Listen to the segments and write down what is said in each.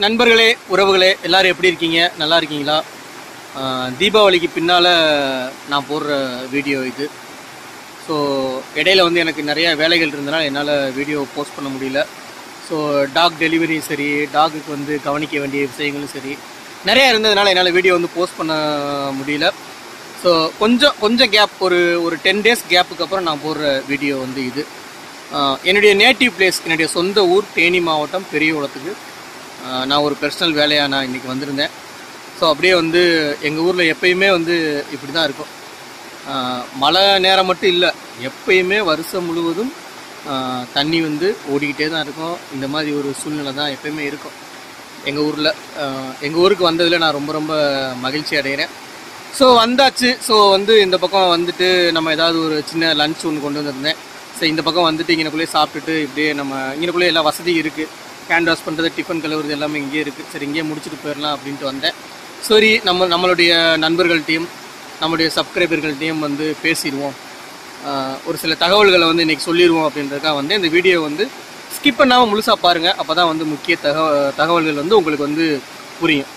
நண்பர்களே உறவுகளே எல்லாரும் எப்படி இருக்கீங்க நல்லா இருக்கீங்களா ஆஹ் தீபாவளிக்கு பின்னால் நான் போடுற வீடியோ இது ஸோ இடையில வந்து எனக்கு நிறைய வேலைகள் இருந்தனால என்னால் வீடியோ போஸ்ட் பண்ண முடியல ஸோ டாக் டெலிவரி சரி டாகுக்கு வந்து கவனிக்க வேண்டிய விஷயங்களும் சரி நிறைய இருந்ததுனால என்னால் வீடியோ வந்து போஸ்ட் பண்ண முடியல ஸோ கொஞ்சம் கொஞ்சம் கேப் ஒரு ஒரு டென் டேஸ் கேப்புக்கு அப்புறம் நான் போடுற வீடியோ வந்து இது ஆஹ் என்னுடைய நேட்டிவ் பிளேஸ் என்னுடைய சொந்த ஊர் தேனி மாவட்டம் பெரியகுளத்துக்கு ஆஹ் நான் ஒரு பர்சனல் வேலையாக நான் இன்றைக்கி வந்திருந்தேன் ஸோ அப்படியே வந்து எங்கள் ஊரில் எப்பயுமே வந்து இப்படி தான் இருக்கும் ஆஹ் மழை நேரம் மட்டும் இல்லை எப்பயுமே வருஷம் முழுவதும் ஆஹ் தண்ணி வந்து ஓடிக்கிட்டே தான் இருக்கும் இந்த மாதிரி ஒரு சூழ்நிலை தான் எப்பயுமே இருக்கும் எங்கள் ஊரில் எங்கள் ஊருக்கு வந்ததில் நான் ரொம்ப ரொம்ப மகிழ்ச்சி அடைகிறேன் ஸோ வந்தாச்சு ஸோ வந்து இந்த பக்கம் வந்துட்டு நம்ம ஏதாவது ஒரு சின்ன லஞ்ச் ஒன்று கொண்டு வந்திருந்தேன் ஸோ இந்த பக்கம் வந்துட்டு இங்கனக்குள்ளேயே சாப்பிட்டுட்டு இப்படியே நம்ம இங்கனக்குள்ளேயே எல்லா வசதியும் இருக்குது ஹேண்ட் வாஷ் பண்ணுறது டிஃபன் கழுவுறது எல்லாமே இங்கேயே இருக்குது சரி இங்கேயே முடிச்சுட்டு போயிடலாம் அப்படின்ட்டு வந்தேன் சரி நம்ம நம்மளுடைய நண்பர்கள்ட்டையும் நம்மளுடைய சப்ஸ்கிரைபர்கள்ட்டையும் வந்து பேசிடுவோம் ஆஹ் ஒரு சில தகவல்களை வந்து இன்றைக்கி சொல்லிடுவோம் அப்படின்றதுக்காக வந்து இந்த வீடியோ வந்து ஸ்கிப் பண்ணாமல் முழுசாக பாருங்கள் அப்போ தான் வந்து முக்கிய தகவ தகவல்கள் வந்து உங்களுக்கு வந்து புரியும்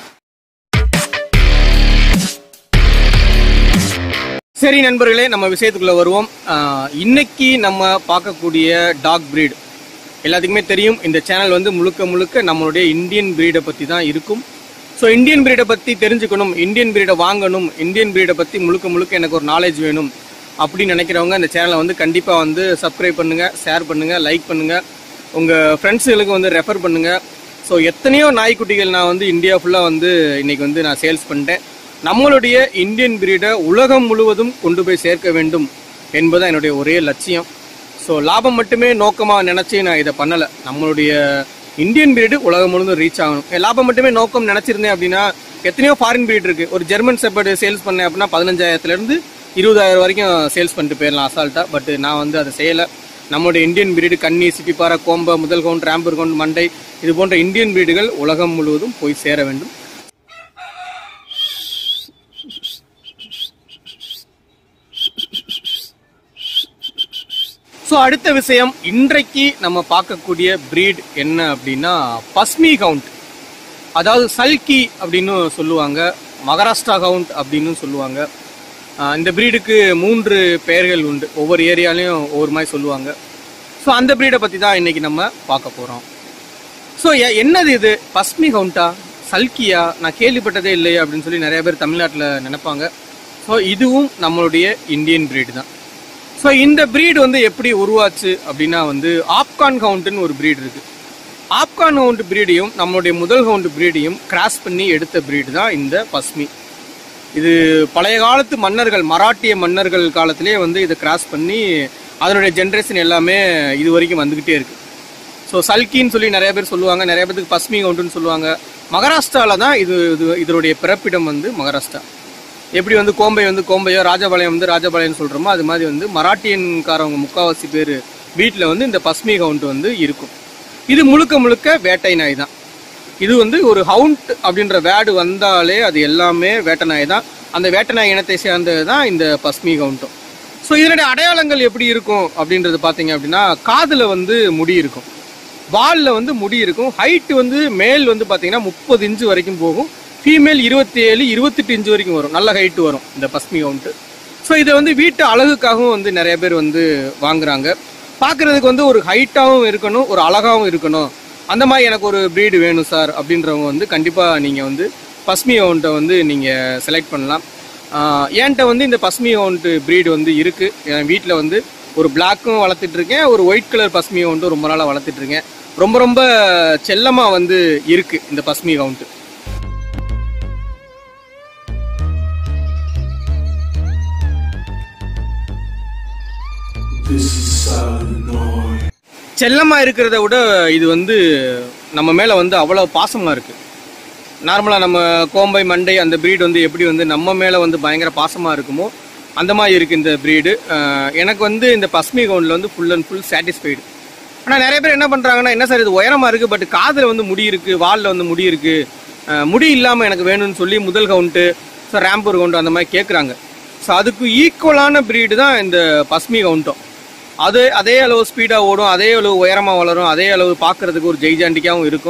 சரி நண்பர்களே நம்ம விஷயத்துக்குள்ள வருவோம் ஆஹ் இன்னைக்கு நம்ம பார்க்கக்கூடிய டாக் breed எல்லாத்துக்குமே தெரியும் இந்த சேனல் வந்து முழுக்க முழுக்க நம்மளுடைய இந்தியன் பிரீடை பற்றி தான் இருக்கும் ஸோ இந்தியன் பிரீடை பற்றி தெரிஞ்சுக்கணும் இந்தியன் பிரீடை வாங்கணும் இந்தியன் பிரீடை பற்றி முழுக்க முழுக்க எனக்கு ஒரு நாலேஜ் வேணும் அப்படின்னு நினைக்கிறவங்க இந்த சேனலை வந்து கண்டிப்பாக வந்து சப்ஸ்கிரைப் பண்ணுங்கள் ஷேர் பண்ணுங்கள் லைக் பண்ணுங்கள் உங்கள் ஃப்ரெண்ட்ஸுகளுக்கு வந்து ரெஃபர் பண்ணுங்கள் ஸோ எத்தனையோ நாய்க்குட்டிகள் நான் வந்து இந்தியா ஃபுல்லாக வந்து இன்னைக்கு வந்து நான் சேல்ஸ் பண்ணிட்டேன் நம்மளுடைய இந்தியன் பிரீடை உலகம் முழுவதும் கொண்டு போய் சேர்க்க வேண்டும் என்பதுதான் என்னுடைய ஒரே லட்சியம் ஸோ லாபம் மட்டுமே நோக்கமாக நினச்சி நான் இதை பண்ணலை நம்மளுடைய இந்தியன் பிரீடு உலகம் முழுவதும் ரீச் ஆகணும் ஏ, லாபம் மட்டுமே நோக்கம் நினச்சிருந்தேன் அப்படின்னா எத்தனையோ ஃபாரின் பிரீட் இருக்கு ஒரு ஜெர்மன் செப்பர்டு சேல்ஸ் பண்ணேன் அப்படின்னா பதினஞ்சாயிரத்துலேருந்து இருபதாயிரம் வரைக்கும் சேல்ஸ் பண்ணிட்டு போயிடலாம் அசால்ட்டாக பட் நான் வந்து அதை செய்யலை நம்மளுடைய இந்தியன் பிரீடு கன்னி சிப்பிப்பாறை கோம்ப முதல் கவுண்ட் ரேம்பர் கவுண்ட் மண்டை இது போன்ற இந்தியன் பிரீடுகள் உலகம் முழுவதும் போய் சேர வேண்டும் ஸோ அடுத்த விஷயம் இன்றைக்கு நம்ம பார்க்கக்கூடிய பிரீட் என்ன அப்படின்னா பஸ்மி கவுண்ட் அதாவது சல்கி அப்படின்னு சொல்லுவாங்க மகாராஷ்டிரா கவுண்ட் அப்படின்னு சொல்லுவாங்க ஆஹ் இந்த பிரீடுக்கு மூன்று பெயர்கள் உண்டு ஒவ்வொரு ஏரியாலையும் ஒவ்வொரு மாதிரி சொல்லுவாங்க ஸோ அந்த பிரீடை பற்றி தான் இன்னைக்கு நம்ம பார்க்க போகிறோம் ஸோ என்னது இது பஸ்மி கவுண்டா சல்கியா நான் கேள்விப்பட்டதே இல்லையே அப்படின்னு சொல்லி நிறைய பேர் தமிழ்நாட்டில் நினைப்பாங்க ஸோ இதுவும் நம்மளுடைய இந்தியன் பிரீடு தான் ஸோ இந்த பிரீடு வந்து எப்படி உருவாச்சு அப்படின்னா வந்து ஆப்கான் கவுண்ட்னு ஒரு பிரீடு இருக்கு ஆப்கான் கவுண்ட் பிரீடையும் நம்மளுடைய முதல் கவுண்ட் பிரீடையும் கிராஸ் பண்ணி எடுத்த பிரீடு தான் இந்த பஸ்மி இது பழைய காலத்து மன்னர்கள் மராட்டிய மன்னர்கள் காலத்திலே வந்து இதை கிராஸ் பண்ணி அதனுடைய ஜென்ரேஷன் எல்லாமே இது வரைக்கும் வந்துக்கிட்டே இருக்கு ஸோ சல்கின்னு சொல்லி நிறைய பேர் சொல்லுவாங்க நிறைய பேருக்கு பஸ்மி கவுண்டுன்னு சொல்லுவாங்க மகாராஷ்டிராவில் தான் இது இது இதனுடைய பிறப்பிடம் வந்து மகாராஷ்டிரா எப்படி வந்து கோம்பை வந்து கோம்பையோ ராஜபாளையம் வந்து ராஜபாளையம் சொல்கிறோமோ அது மாதிரி வந்து மராட்டியன்காரவங்க முக்காவாசி பேர் வீட்டில் வந்து இந்த பஸ்மி கவுண்ட் வந்து இருக்கும் இது முழுக்க முழுக்க வேட்டை நாய் தான் இது வந்து ஒரு ஹவுண்ட் அப்படின்ற வேர்டு வந்தாலே அது எல்லாமே வேட்டை நாய் தான் அந்த வேட்டை நாய் இனத்தை சேர்ந்தது தான் இந்த பஸ்மி கவுண்ட்டும் ஸோ இதனுடைய அடையாளங்கள் எப்படி இருக்கும் அப்படின்றது பார்த்தீங்க அப்படின்னா காதில் வந்து முடி இருக்கும் வாலில் வந்து முடி இருக்கும் ஹைட் வந்து மேல் வந்து பார்த்தீங்கன்னா முப்பது இன்ச்சு வரைக்கும் போகும் ஃபீமேல் இருபத்தி ஏழு இருபத்தெட்டு இன்ச்சு வரைக்கும் வரும் நல்ல ஹைட்டு வரும் இந்த பஸ்மி கவுண்ட்டு ஸோ இதை வந்து வீட்டு அழகுக்காகவும் வந்து நிறைய பேர் வந்து வாங்குறாங்க பார்க்கறதுக்கு வந்து ஒரு ஹைட்டாகவும் இருக்கணும் ஒரு அழகாகவும் இருக்கணும் அந்த மாதிரி எனக்கு ஒரு ப்ரீடு வேணும் சார் அப்படின்றவங்க வந்து கண்டிப்பாக நீங்கள் வந்து பஸ்மி கவுண்ட்டை வந்து நீங்கள் செலக்ட் பண்ணலாம் ஆஹ் என்கிட்ட வந்து இந்த பஸ்மி கவுண்ட் ப்ரீடு வந்து இருக்குது என் வீட்டில் வந்து ஒரு பிளாக்கும் வளர்த்துட்டு இருக்கேன் ஒரு ஒயிட் கலர் பஸ்மி கவுண்ட்டும் ரொம்ப நாளாக வளர்த்துட்டு இருக்கேன் ரொம்ப ரொம்ப செல்லமாக வந்து இருக்குது இந்த பஸ்மி கவுண்ட்டு This is silent noise. செல்லமா இருக்கிறத விட இது வந்து நம்ம மேல வந்து அவ்வளவு பாசமா இருக்கு நார்மலா நம்ம கோம்பை மண்டை அந்த breed வந்து எப்படி வந்து நம்ம மேல வந்து பயங்கர பாசமா இருக்குமோ அந்த மாதிரி இருக்கு இந்த breed அஹ் எனக்கு வந்து இந்த பஸ்மி கவுண்ட்ல வந்து ஃபுல் அண்ட் ஃபுல் சாட்டிஸ்ஃபைடு ஆனா நிறைய பேர் என்ன பண்றாங்கன்னா என்ன சார் இது உயரமா இருக்கு பட் காதுல வந்து முடி இருக்கு வால்ல வந்து முடி இருக்கு அஹ் முடி இல்லாம எனக்கு வேணும்னு சொல்லி முதல் கவுண்ட்டு ஸோ ரேம்பூர் கவுண்ட் அந்த மாதிரி கேட்குறாங்க ஸோ அதுக்கு ஈக்குவலான breed தான் இந்த பஸ்மி கவுண்ட்டும் அது அதே அளவு ஸ்பீடாக ஓடும் அதே அளவு உயரமாக வளரும் அதே அளவு பார்க்கறதுக்கு ஒரு ஜெய்ஜாண்டிக்காகவும் இருக்கும்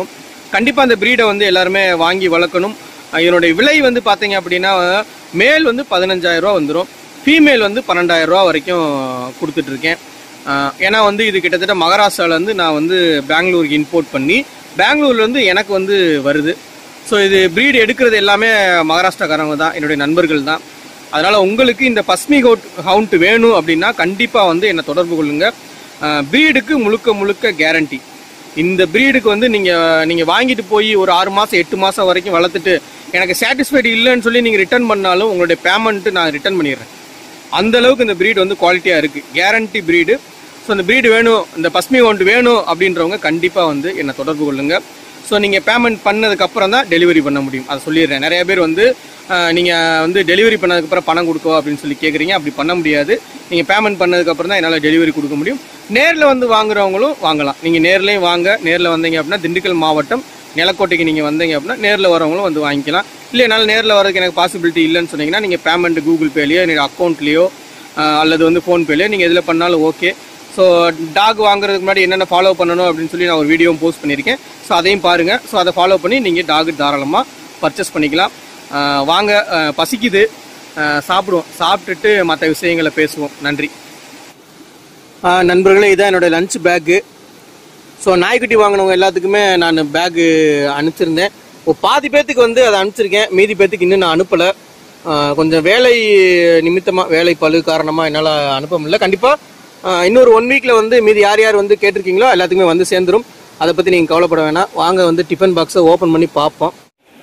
கண்டிப்பாக அந்த ப்ரீடை வந்து எல்லாருமே வாங்கி வளர்க்கணும் அஹ் இதனுடைய விலை வந்து பார்த்தீங்க அப்படின்னா மேல் வந்து பதினஞ்சாயிரம் ரூபா வந்துடும் ஃபீமேல் வந்து பன்னெண்டாயிரம் ரூபா வரைக்கும் கொடுத்துட்டு இருக்கேன் அஹ் ஏன்னா வந்து இது கிட்டத்தட்ட மகாராஷ்டிராலேருந்து நான் வந்து பெங்களூருக்கு இம்போர்ட் பண்ணி பெங்களூர்லேருந்து எனக்கு வந்து வருது ஸோ இது ப்ரீடு எடுக்கிறது எல்லாமே மகாராஷ்டிராக்காரங்க தான் என்னுடைய நண்பர்கள் தான் அதனால் உங்களுக்கு இந்த பஸ்மி கவுட் ஹவுண்ட் வேணும் அப்படின்னா கண்டிப்பாக வந்து என்னை தொடர்பு கொள்ளுங்க ப்ரீடுக்கு முழுக்க முழுக்க கேரண்டி இந்த ப்ரீடுக்கு வந்து நீங்கள் நீங்கள் வாங்கிட்டு போய் ஒரு ஆறு மாதம் எட்டு மாதம் வரைக்கும் வளர்த்துட்டு எனக்கு சாட்டிஸ்ஃபைடு இல்லைன்னு சொல்லி நீங்கள் ரிட்டர்ன் பண்ணாலும் உங்களுடைய பேமெண்ட்டு நான் ரிட்டர்ன் பண்ணிடுறேன் அந்த அளவுக்கு இந்த ப்ரீடு வந்து குவாலிட்டியாக இருக்குது கேரண்டி ப்ரீடு ஸோ இந்த ப்ரீடு வேணும் இந்த பஸ்மி ஒன்று வேணும் அப்படின்றவங்க கண்டிப்பாக வந்து என்னை தொடர்பு கொள்ளுங்க ஸோ நீங்கள் பேமெண்ட் பண்ணதுக்கு அப்புறம் தான் டெலிவரி பண்ண முடியும் அதை சொல்லிடுறேன் நிறைய பேர் வந்து நீங்கள் வந்து டெலிவரி பண்ணதுக்கப்புறம் பணம் கொடுக்கோ அப்படின்னு சொல்லி கேட்குறீங்க அப்படி பண்ண முடியாது நீங்கள் பேமெண்ட் பண்ணதுக்கப்புறம் தான் என்னால் டெலிவரி கொடுக்க முடியும் நேரில் வந்து வாங்குறவங்களும் வாங்கலாம் நீங்கள் நேர்லேயும் வாங்க நேரில் வந்தீங்க அப்படின்னா திண்டுக்கல் மாவட்டம் நிலக்கோட்டைக்கு நீங்கள் வந்தீங்க அப்படின்னா நேரில் வரவங்களும் வந்து வாங்கிக்கலாம் இல்லை என்னால் நேரில் வரதுக்கு எனக்கு பாசிபிலிட்டி இல்லைன்னு சொன்னீங்கன்னா நீங்கள் பேமெண்ட் கூகுள் பேலையோ என்னோட அக்கௌண்ட்லேயோ அல்லது வந்து ஃபோன்பேலையோ நீங்கள் எதில் பண்ணாலும் ஓகே ஸோ டாக் வாங்குறதுக்கு முன்னாடி என்னென்ன ஃபாலோ பண்ணணும் அப்படின்னு சொல்லி நான் ஒரு வீடியோவும் போஸ்ட் பண்ணியிருக்கேன் ஸோ அதையும் பாருங்கள் ஸோ அதை ஃபாலோ பண்ணி நீங்கள் டாக் தாராளமாக பர்ச்சேஸ் பண்ணிக்கலாம் அஹ் வாங்க அஹ் பசிக்குது அஹ் சாப்பிடுவோம் சாப்பிட்டுட்டு மற்ற விஷயங்களை பேசுவோம் நன்றி அஹ் நண்பர்களே இதான் என்னோட லஞ்ச் பேக்கு ஸோ நாய்க்குட்டி வாங்கினவங்க எல்லாத்துக்குமே நான் பேக்கு அனுப்பிச்சிருந்தேன் இப்போ பாதி பேத்துக்கு வந்து அதை அனுப்பிச்சிருக்கேன் மீதி பேத்துக்கு இன்னும் நான் அனுப்பலை ஆஹ் கொஞ்சம் வேலை நிமித்தமாக வேலை பழு காரணமாக என்னால் அனுப்ப முடியல கண்டிப்பாக இன்னொரு ஒன் வீக்கில் வந்து மீதி யார் யார் வந்து கேட்டிருக்கீங்களோ எல்லாத்துக்குமே வந்து சேர்ந்துரும் அதை பற்றி நீங்கள் கவலைப்பட வேணாம் வாங்க வந்து டிஃபன் பாக்ஸை ஓப்பன் பண்ணி பார்ப்போம்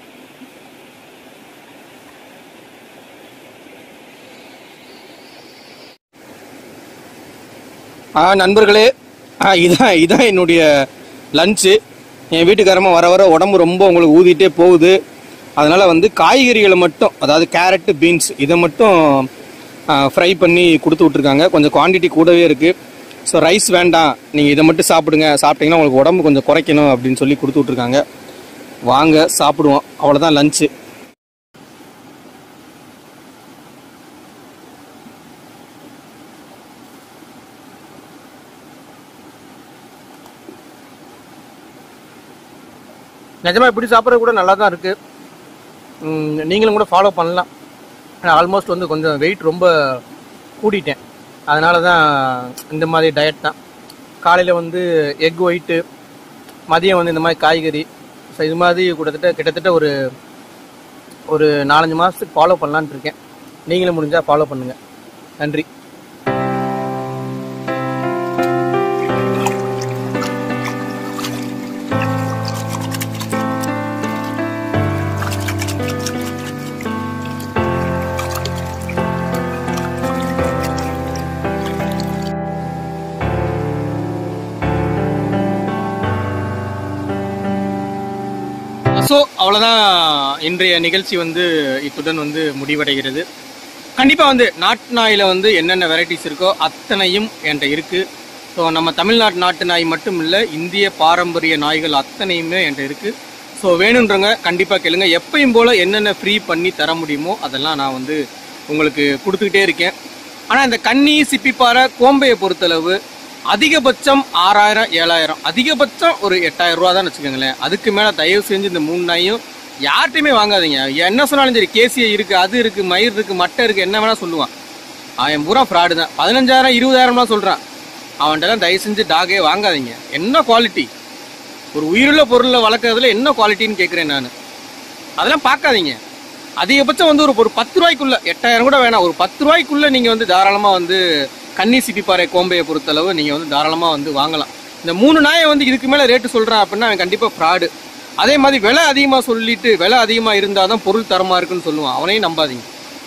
ஆ நண்பர்களே ஆ இதான் இதான் என்னுடைய லஞ்சு என் வீட்டுக்காரமா வர வர உடம்பு ரொம்ப உங்களுக்கு ஊதிட்டே போகுது அதனால் வந்து காய்கறிகளை மட்டும் அதாவது கேரட்டு பீன்ஸ் இதை மட்டும் ஃப்ரை பண்ணி கொடுத்து விட்ருக்காங்க கொஞ்சம் குவான்டிட்டி கூடவே இருக்குது ஸோ ரைஸ் வேண்டாம் நீங்கள் இதை மட்டும் சாப்பிடுங்க சாப்பிட்டீங்கன்னா உங்களுக்கு உடம்பு கொஞ்சம் குறைக்கணும் அப்படின்னு சொல்லி கொடுத்து விட்ருக்காங்க வாங்க சாப்பிடுவோம் அவ்வளோதான் லஞ்சு நிஜமா இப்படி சாப்பிட்றது கூட நல்லா தான் இருக்கு ம், நீங்களும் கூட ஃபாலோ பண்ணலாம் ஆல்மோஸ்ட் வந்து கொஞ்சம் வெயிட் ரொம்ப கூடிட்டேன் அதனால தான் இந்த மாதிரி டயட் தான் காலையில் வந்து எக் ஒயிட்டு மதியம் வந்து இந்த மாதிரி காய்கறி ஸோ இது மாதிரி கிட்டத்தட்ட கிட்டத்தட்ட ஒரு ஒரு நாலஞ்சு மாதத்துக்கு ஃபாலோ பண்ணலான்ட்டு இருக்கேன் நீங்களும் முடிஞ்சால் ஃபாலோ பண்ணுங்கள் நன்றி ஸோ அவ்வளோதான் இன்றைய நிகழ்ச்சி வந்து இத்துடன் வந்து முடிவடைகிறது கண்டிப்பாக வந்து நாட்டு நாயில் வந்து என்னென்ன வெரைட்டிஸ் இருக்கோ அத்தனையும் என்கிட்ட இருக்குது ஸோ நம்ம தமிழ்நாட்டு நாட்டு நாய் மட்டும் இல்லை இந்திய பாரம்பரிய நாய்கள் அத்தனையுமே என்கிட்ட இருக்குது ஸோ வேணுன்றவங்க கண்டிப்பாக கேளுங்க எப்பயும் போல் என்னென்ன ஃப்ரீ பண்ணி தர முடியுமோ அதெல்லாம் நான் வந்து உங்களுக்கு கொடுத்துக்கிட்டே இருக்கேன் ஆனால் இந்த கன்னி சிப்பிப்பாறை கோம்பையை பொறுத்தளவு அதிகபட்சம் ஆறாயிரம் ஏழாயிரம் அதிகபட்சம் ஒரு எட்டாயிரம் ரூபா தான் வச்சுக்கோங்களேன் அதுக்கு மேலே தயவு செஞ்சு இந்த மூணு நாயும் யார்ட்டையுமே வாங்காதீங்க என்ன சொன்னாலும் சரி கேசியை இருக்கு அது இருக்கு மயிர் இருக்கு மட்டை இருக்கு என்ன வேணா சொல்லுவான் அவன் பூரா ஃப்ராடு தான் பதினஞ்சாயிரம் இருபதாயிரம்லாம் சொல்றான் அவன்கிட்டலாம் தயவு செஞ்சு டாகே வாங்காதீங்க என்ன குவாலிட்டி ஒரு உயிருள்ள பொருளை வளர்க்கறதுல என்ன குவாலிட்டின்னு கேட்குறேன் நான் அதெல்லாம் பார்க்காதீங்க அதிகபட்சம் வந்து ஒரு ஒரு பத்து ரூபாய்க்குள்ள எட்டாயிரம் கூட வேணாம் ஒரு பத்து ரூபாய்க்குள்ள நீங்க வந்து தாராளமா வந்து கன்னி சிப்பிப்பாறை கோம்பையை பொறுத்தளவு நீங்க வந்து தாராளமா வந்து வாங்கலாம் இந்த மூணு நாயை வந்து இதுக்கு மேல ரேட்டு சொல்றான் அப்படின்னா அவன் கண்டிப்பா ஃப்ராடு அதே மாதிரி விலை அதிகமா சொல்லிட்டு விலை அதிகமா இருந்தாதான் பொருள் தரமா இருக்குன்னு சொல்லுவான் அவனையும் நம்பாதீங்க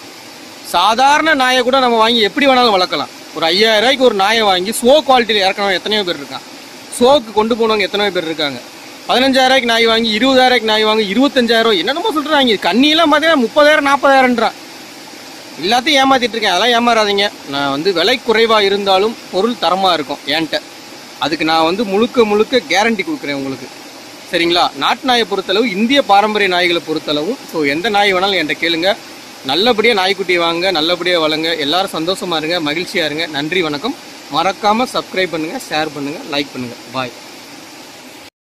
சாதாரண நாயை கூட நம்ம வாங்கி எப்படி வேணாலும் வளர்க்கலாம் ஒரு ஐயாயிரம் ரூபாய்க்கு ஒரு நாயை வாங்கி ஸ்லோ குவாலிட்டியில் இறக்கணும் எத்தனையோ பேர் இருக்கான் ஷோக்கு கொண்டு போனவங்க எத்தனையோ பேர் இருக்காங்க பதினஞ்சாயிரம் ரூபாய்க்கு நாய் வாங்கி இருபதாயிரம் ரூபாய்க்கு நாய் வாங்கி இருபத்தஞ்சாயிரம் என்னென்னமோ சொல்றாங்க கண்ணியெல்லாம் பார்த்தீங்கன்னா முப்பதாயிரம் நாற்பதாயிரம்ன்றான் எல்லாத்தையும் ஏமாத்திட்டு இருக்கேன் அதெல்லாம் ஏமாறாதீங்க நான் வந்து விலை குறைவா இருந்தாலும் பொருள் தரமா இருக்கும் என்கிட்ட அதுக்கு நான் வந்து முழுக்க முழுக்க கேரண்டி கொடுக்குறேன் உங்களுக்கு சரிங்களா நாட்டு நாயை பொறுத்தளவு இந்திய பாரம்பரிய நாய்களை பொறுத்தளவும் ஸோ எந்த நாய் வேணாலும் என்கிட்ட கேளுங்க நல்லபடியாக நாய்க்குட்டி வாங்க நல்லபடியாக வளங்க எல்லாரும் சந்தோஷமா இருங்க மகிழ்ச்சியா இருங்க நன்றி வணக்கம் மறக்காம சப்ஸ்கிரைப் பண்ணுங்க ஷேர் பண்ணுங்க லைக் பண்ணுங்க பாய்